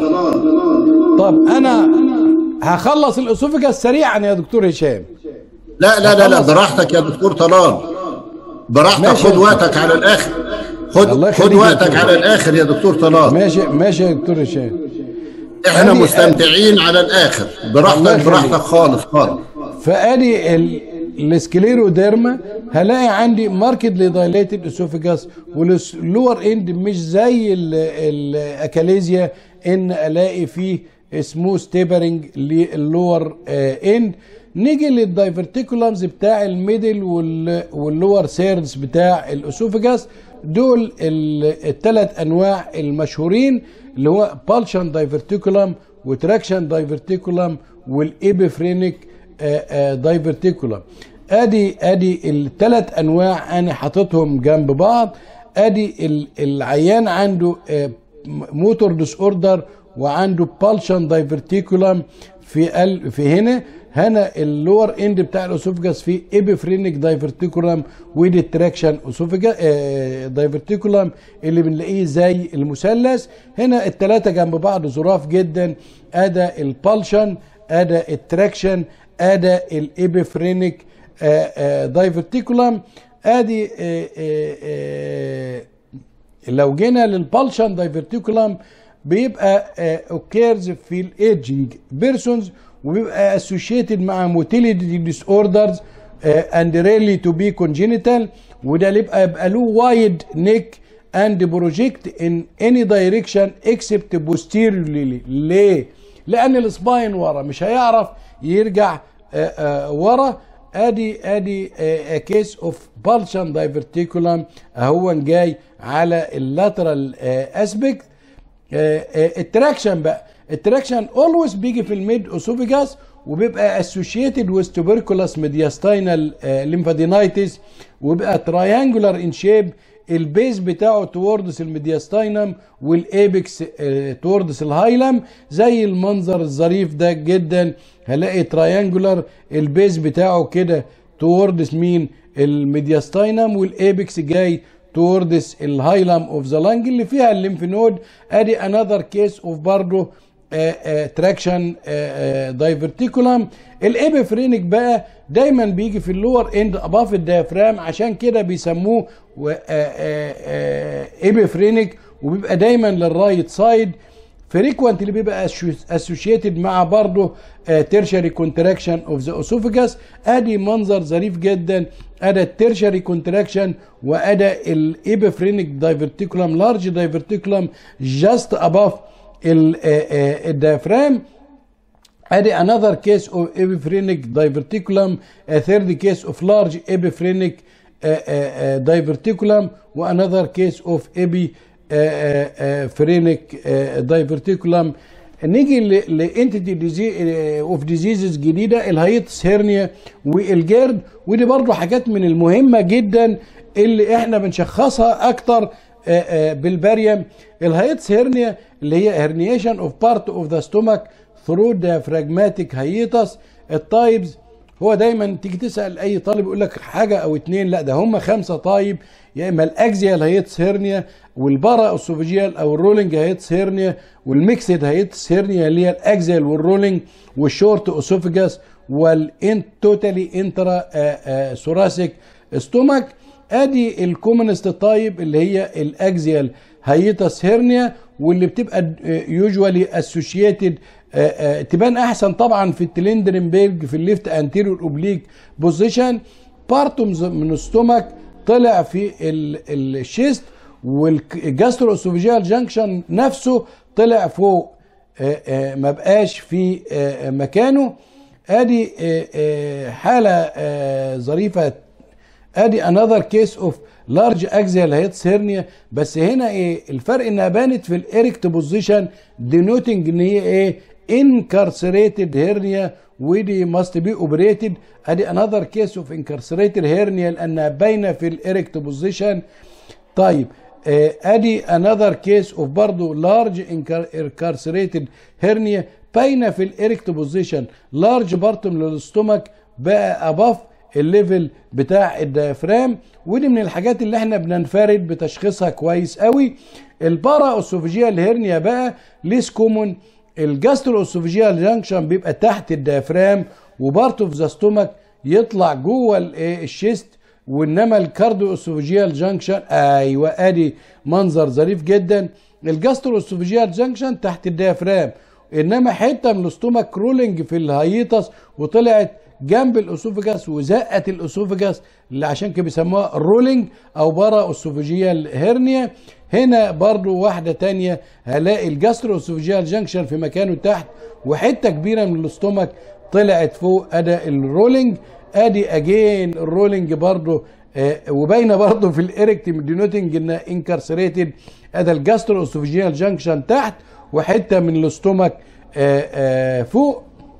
طب انا هخلص الاسوفيجاس سريعا يا دكتور هشام لا لا لا لا براحتك يا دكتور طلال براحتك ماشي يا خد دكتور. وقتك على الاخر خد الله خد يخليك يا وقتك دكتور. على الاخر يا دكتور طلال ماشي ماشي يا دكتور هشام احنا أدي- مستمتعين على الاخر الله براحتك يخليك. براحتك خالص خالص فادي ال- السكليروديرما هلاقي عندي ماركتلي دايليتد اسوفيجاس واللور اند مش زي ال- الاكاليزيا ان الاقي فيه سموث تيبرنج للور اند نيجي للدايفرتيكولمز بتاع الميدل وال- واللور سيرز بتاع الاسوفيجاس دول الثلاث انواع المشهورين اللي هو بالشن دايفرتيكولم وتراكشن دايفرتيكولم والابيفرينيك دايفرتيكولم ادي ادي الثلاث انواع انا حاططهم جنب بعض ادي ال- العيان عنده موتور ديس اوردر وعنده بالشن دايفرتيكولم في ال في هنا هنا اللور اند بتاع الاسوفجاس فيه ابيفرينيك دايفرتيكولم ودي تراكشن اسوفجا دايفرتيكولم اللي بنلاقيه زي المثلث هنا الثلاثه جنب بعض ظراف جدا ادا البالشن ادا التراكشن ادا الابيفرينيك دايفرتيكولم ادي آه، آه، آه، لو جينا للبالشن دايفرتيكولم بيبقى اوكيرز في الايدجنج بيرسونز وبيبقى اسوشيتد مع موتيليتي ديس اوردرز اند ريلي تو بي كونجينيتال وده اللي يبقى يبقى له وايد نيك اند بروجكت ان اني دايركشن اكسبت بوستيريورلي ليه؟ لان السباين ورا مش هيعرف يرجع آه، آه، ورا ادي ادي كيس اوف بالشن دايفرتيكولم اهو جاي على اللاترال اسبكت التراكشن بقى التراكشن اولويز بيجي في الميد اسوفيجاس وبيبقى اسوشيتد ويز تبركولاس ميدياستاينال ليمفادينايتس وبيبقى تراينجولار ان شيب البيز بتاعه توردس الميدياستاينم والايبكس توردس الهايلم زي المنظر الظريف ده جدا هلاقي تراينجولار البيز بتاعه كده توردس مين الميدياستاينم والايبكس جاي توردس الهايلم اوف ذا لانج اللي فيها الليمف نود ادي انذر كيس اوف برضه تراكشن دايفرتيكولم الابيفرينيك بقى دايما بيجي في اللور اند اباف الديافرام عشان كده بيسموه ابيفرينيك وبيبقى دايما للرايت سايد فريكوانت اللي بيبقى اسوشيتد مع برضه تيرشري كونتراكشن اوف ذا اسوفيجاس ادي منظر ظريف جدا ادى التيرشري كونتراكشن وادى الابيفرينيك دايفرتيكولم لارج دايفرتيكولم جاست اباف الديافرام ادي another case of epiphrenic diverticulum a third case of large epiphrenic uh, uh, uh, diverticulum وanother case of epiphrenic uh, diverticulum نيجي لانتيتي اوف ديزيزز جديده الهايتس هيرنيا والجيرد ودي برضو حاجات من المهمه جدا اللي احنا بنشخصها اكتر بالباريم الهايتس هيرنيا اللي هي هرنيشن اوف بارت اوف ذا ستومك ثرو diaphragmatic هيتس التايبز هو دايما تيجي تسال اي طالب يقول لك حاجه او اتنين لا ده هم خمسه طيب يا اما الاكزيال هيتس هيرنيا والبارا اسوفيجيال او الرولينج هيتس هيرنيا والميكسد هيتس هيرنيا اللي هي الاكزيال والرولينج والشورت اسوفيجاس والان توتالي انترا ثوراسيك ستومك ادي الكومنست تايب اللي هي الاكزيال هيتس هيرنيا واللي بتبقى يوجوالي اسوشيتد تبان احسن طبعا في التلندرنبرج في الليفت انتيريور اوبليك بوزيشن بارتومز من الستومك طلع في الشيست والجاسترو اسوفيجيال جانكشن نفسه طلع فوق ما بقاش في مكانه ادي حاله ظريفه ادي another case of لارج اكزيال هيتس هيرنيا بس هنا ايه الفرق انها بانت في الاريكت بوزيشن دينوتنج ان هي ايه انكارسريتد هيرنيا ودي ماست بي اوبريتد ادي انذر كيس اوف انكارسريتد هيرنيا لانها باينه في الاريكت بوزيشن طيب آه، ادي انذر كيس اوف برضه لارج انكارسريتد هيرنيا باينه في الاريكت بوزيشن لارج بارتم للستومك بقى اباف الليفل بتاع الديافرام ودي من الحاجات اللي احنا بننفرد بتشخيصها كويس قوي البارا اوسوفيجيال هيرنيا بقى ليس كومون الجاسترو اوسوفيجيال جانكشن بيبقى تحت الديافرام وبارت اوف ذا ستومك يطلع جوه ال- إيه الشيست وانما الكارديو اوسوفيجيال جانكشن ايوه ادي منظر ظريف جدا الجاسترو اوسوفيجيال جانكشن تحت الديافرام انما حته من الاستومك رولينج في الهيطس وطلعت جنب الاسوفجاس وزقت الاسوفجاس اللي عشان كده بيسموها رولينج او برا اسوفيجيال هيرنيا هنا برضو واحده تانية هلاقي الجاسترو اسوفيجيال جانكشن في مكانه تحت وحته كبيره من الاستومك طلعت فوق ادى الرولينج ادي اجين الرولينج برضو آه، وباينه برضو في الاريكت دينوتنج انها انكارسريتد ادى الجاسترو اسوفيجيال جانكشن تحت وحته من الاستومك آه، آه، فوق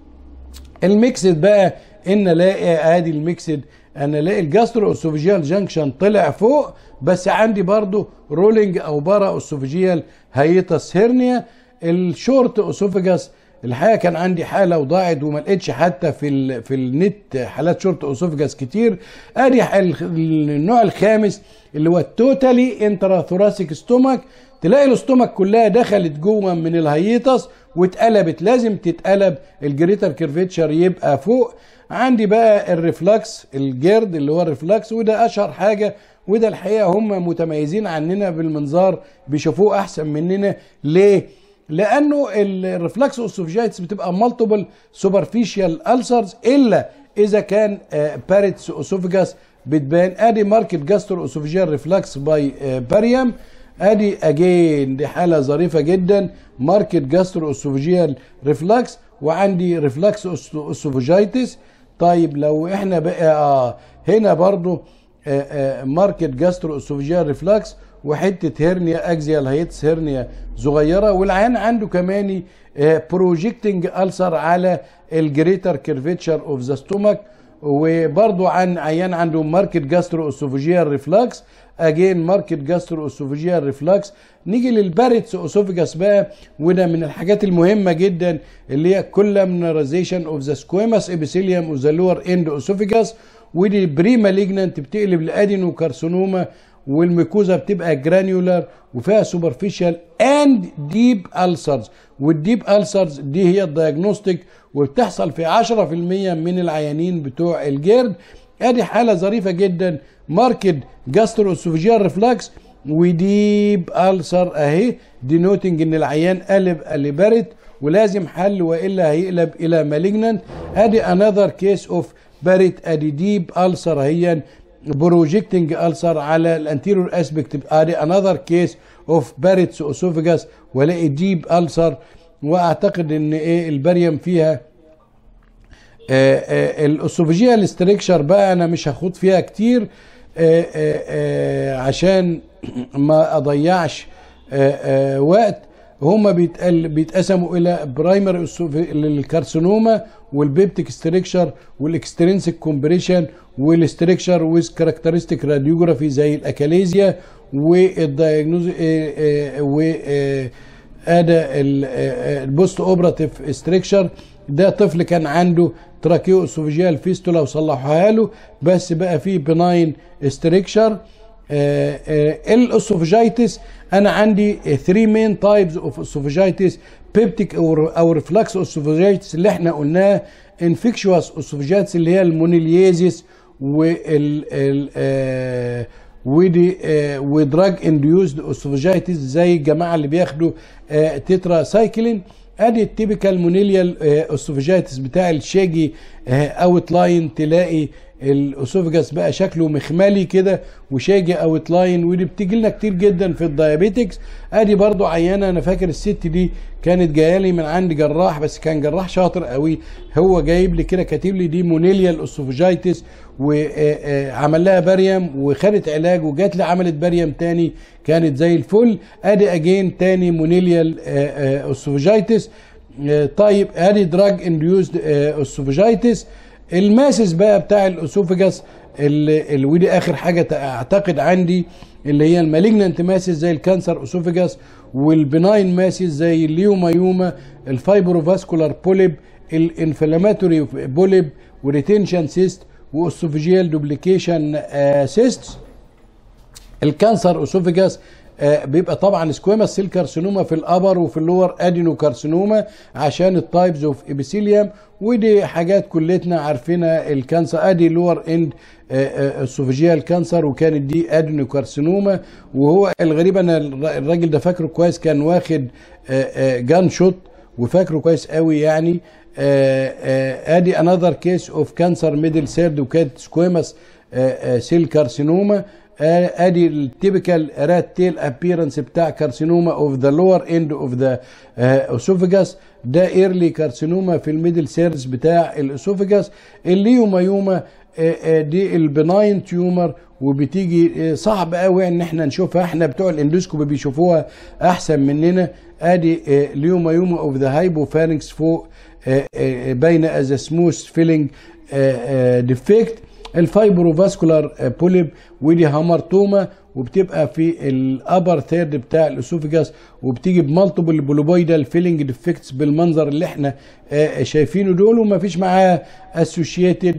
الميكسد بقى ان الاقي ادي الميكسد انا الاقي الجاسترو اسوفيجيال جانكشن طلع فوق بس عندي برضو رولينج او بارا اسوفيجيال هيتس هيرنيا الشورت اسوفيجاس الحقيقه كان عندي حاله وضاعت وما لقيتش حتى في ال في النت حالات شورت اسوفيجاس كتير ادي ال- النوع الخامس اللي هو التوتالي انتراثوراسيك ستومك تلاقي الاستومك كلها دخلت جوه من الهيتس واتقلبت لازم تتقلب الجريتر كيرفيتشر يبقى فوق عندي بقى الريفلكس الجرد اللي هو الريفلكس وده اشهر حاجه وده الحقيقه هم متميزين عننا بالمنظار بيشوفوه احسن مننا ليه؟ لانه الريفلكس اوسوفجايتس بتبقى مالتيبل سوبرفيشال السرز الا اذا كان باريتس اوسوفجاس بتبان ادي ماركت جاسترو اوسوفجيال ريفلكس باي باريام ادي اجين دي حاله ظريفه جدا ماركت جاسترو اوسوفجيال ريفلكس وعندي ريفلكس اوسوفجايتس طيب لو احنا بقى آه هنا برضو ماركت جاسترو اوسوفجيال ريفلكس وحته هرنيا اكزيال هيتس هرنيا صغيره والعيان عنده كمان بروجيكتنج السر على الجريتر كيرفيتشر اوف ذا ستومك وبرضو عن عيان عنده ماركت جاسترو اوسوفيجيال ريفلكس اجين ماركت جاسترو اوسوفيجيال ريفلكس نيجي للباريتس اوسوفيجاس بقى وده من الحاجات المهمه جدا اللي هي كولامنرايزيشن اوف ذا سكويماس ابيثيليوم اوف ذا لور اند اوسوفيجاس ودي بري مالجنانت بتقلب لادينو كارسينوما والميكوزا بتبقى جرانيولار وفيها سوبرفيشال اند ديب السرز والديب السرز دي هي الدياجنوستيك وبتحصل في 10% من العيانين بتوع الجرد ادي حاله ظريفه جدا ماركت جاسترو اسوفيجيال ريفلكس وديب السر اهي دينوتنج ان العيان قلب اليبارت ولازم حل والا هيقلب الى مالجنانت ادي انذر كيس اوف بارت ادي ديب السر هي بروجيكتنج السر على الانتيريور اسبكت ادي انذر كيس اوف بارتس اسوفيجاس والاقي ديب السر واعتقد ان ايه البريم فيها الاسوفيجيال ستريكشر بقى انا مش هاخد فيها كتير آآ آآ عشان ما اضيعش آآ وقت هما بيتقل بيتقسموا الى برايمري للكارسينوما والبيبتيك ستريكشر والاكسترينسيك كومبريشن والستريكشر ويز كاركترستيك راديوجرافي زي الاكاليزيا والدايجنوز و ادى البوست اوبراتيف ستريكشر ده طفل كان عنده تراكيو اسوفيجيال فيستولا وصلحوها له بس بقى فيه بناين ستريكشر الاسوفيجايتس انا عندي 3 مين تايبز اوف اسوفيجايتس بيبتيك او ريفلكس اسوفيجايتس اللي احنا قلناها انفكشوس اسوفيجايتس اللي هي المونيليزيس وال ال ودي ودراج انديوزد اسوفيجايتس زي الجماعه اللي بياخدوا تترا سايكلين ادي التيبيكال مونيليال اسوفيجايتس بتاع الشاجي اوت لاين تلاقي الاسوفجاس بقى شكله مخملي كده وشاجي اوت لاين ودي بتيجي لنا كتير جدا في الدايابيتكس ادي برضو عيانه انا فاكر الست دي كانت جايه لي من عند جراح بس كان جراح شاطر قوي هو جايب لي كده كاتب لي دي مونيليا الاسوفجايتس وعمل لها باريم وخدت علاج وجات لي عملت باريم تاني كانت زي الفل ادي اجين تاني مونيليا اسوفجايتس طيب ادي دراج انديوزد اسوفجايتس الماسس بقى بتاع الاسوفجاس اللي ودي اخر حاجه اعتقد عندي اللي هي المالجنانت ماسس زي الكانسر اسوفجاس والبناين ماسس زي الليومايوما الفايبروفاسكولار بوليب الانفلاماتوري بوليب وريتنشن سيست واسوفيجيال دوبليكيشن سيست الكانسر اسوفجاس آه بيبقى طبعا سكويما سيل كارسينوما في الابر وفي اللور ادينو كارسينوما عشان التايبز اوف ابيثيليوم ودي حاجات كلتنا عارفينها الكانسر ادي لور اند اسوفيجيال كانسر وكانت دي ادينو كارسينوما وهو الغريب انا الراجل ده فاكره كويس كان واخد جان شوت وفاكره كويس قوي يعني ادي انذر كيس اوف كانسر ميدل سيرد وكانت سكويماس سيل كارسينوما ادي التيبيكال رات تيل ابييرنس بتاع كارسينوما اوف ذا لور اند اوف ذا اسوفجاس ده ايرلي كارسينوما في الميدل سيرز بتاع الاسوفجاس الليومايوما دي البناين تيومر وبتيجي صعب قوي ان احنا نشوفها احنا بتوع الاندوسكوبي بيشوفوها احسن مننا ادي ليومايوما اوف ذا هايبوفارنكس فوق باينه از سموث فيلينج ديفكت الفايبروفاسكولار بوليب ودي هامرتوما وبتبقى في الابر ثيرد بتاع الاسوفجاس وبتيجي بمالتيبل بولوبويدال فيلنج ديفكتس بالمنظر اللي احنا شايفينه دول وما فيش معاها اسوشيتد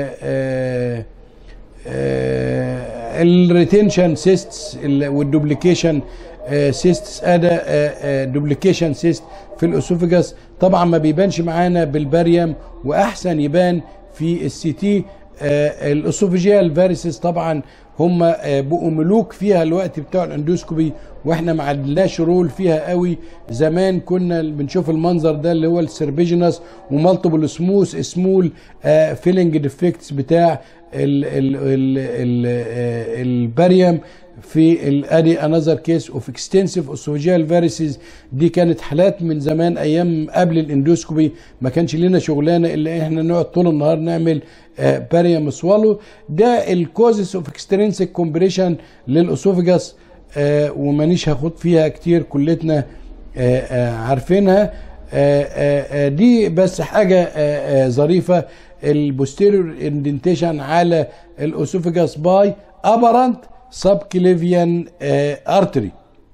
الريتنشن سيستس والدوبليكيشن سيستس ادا دوبليكيشن سيست في الاسوفجاس طبعا ما بيبانش معانا بالباريوم واحسن يبان في السي تي آه الاسوفيجيال فاريسز طبعا هم آه بقوا ملوك فيها الوقت بتاع الاندوسكوبي واحنا ما عندناش رول فيها قوي زمان كنا بنشوف المنظر ده اللي هو السيربيجينس ومالتيبل سموث سمول آه فيلنج ديفكتس بتاع ال ال ال ال الباريوم في الادي انذر كيس اوف اكستنسيف اسوفيجيال فاريسز دي كانت حالات من زمان ايام قبل الاندوسكوبي ما كانش لنا شغلانه الا احنا نقعد طول النهار نعمل آه باريوم سوالو ده الكوزس اوف اكسترينسيك كومبريشن للاسوفجاس آه ومانيش هاخد فيها كتير كلتنا آه آه عارفينها آه آه دي بس حاجه آه آه ظريفه البوستيريور اندنتيشن على الاسوفجاس باي ابرنت سبكليفيان ارتري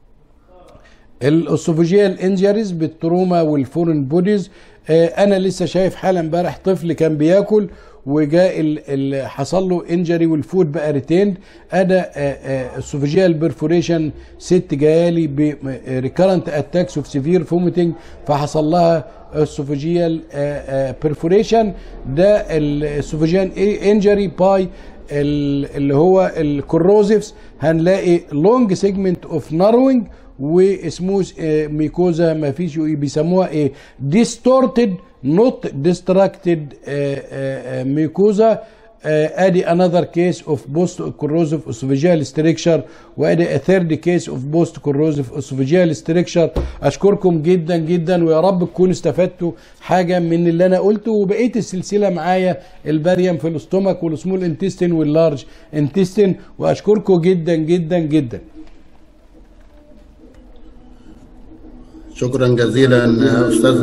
الاسوفوجيال انجريز بالتروما والفورن بوديز انا لسه شايف حاله امبارح طفل كان بياكل وجاء ال حصل له انجري والفود بقى ريتيند انا اسوفوجيال بيرفوريشن ست جايالي بريكارنت اتاكس اوف سيفير فوميتنج فحصل لها اسوفوجيال بيرفوريشن ده الاسوفوجيال انجري باي اللي هو الكوروزيفز هنلاقي لونج سيجمنت اوف ناروينج وسموث ميكوزا ما فيش بيسموها ايه ديستورتد نوت ديستراكتد ميكوزا ادي another case of post corrosive esophageal stricture وادي a third case of post corrosive esophageal stricture اشكركم جدا جدا ويا رب تكونوا استفدتوا حاجه من اللي انا قلته وبقيه السلسله معايا الباريوم في الاستومك والسمول انتستين واللارج انتستين واشكركم جدا جدا جدا شكرا جزيلا استاذ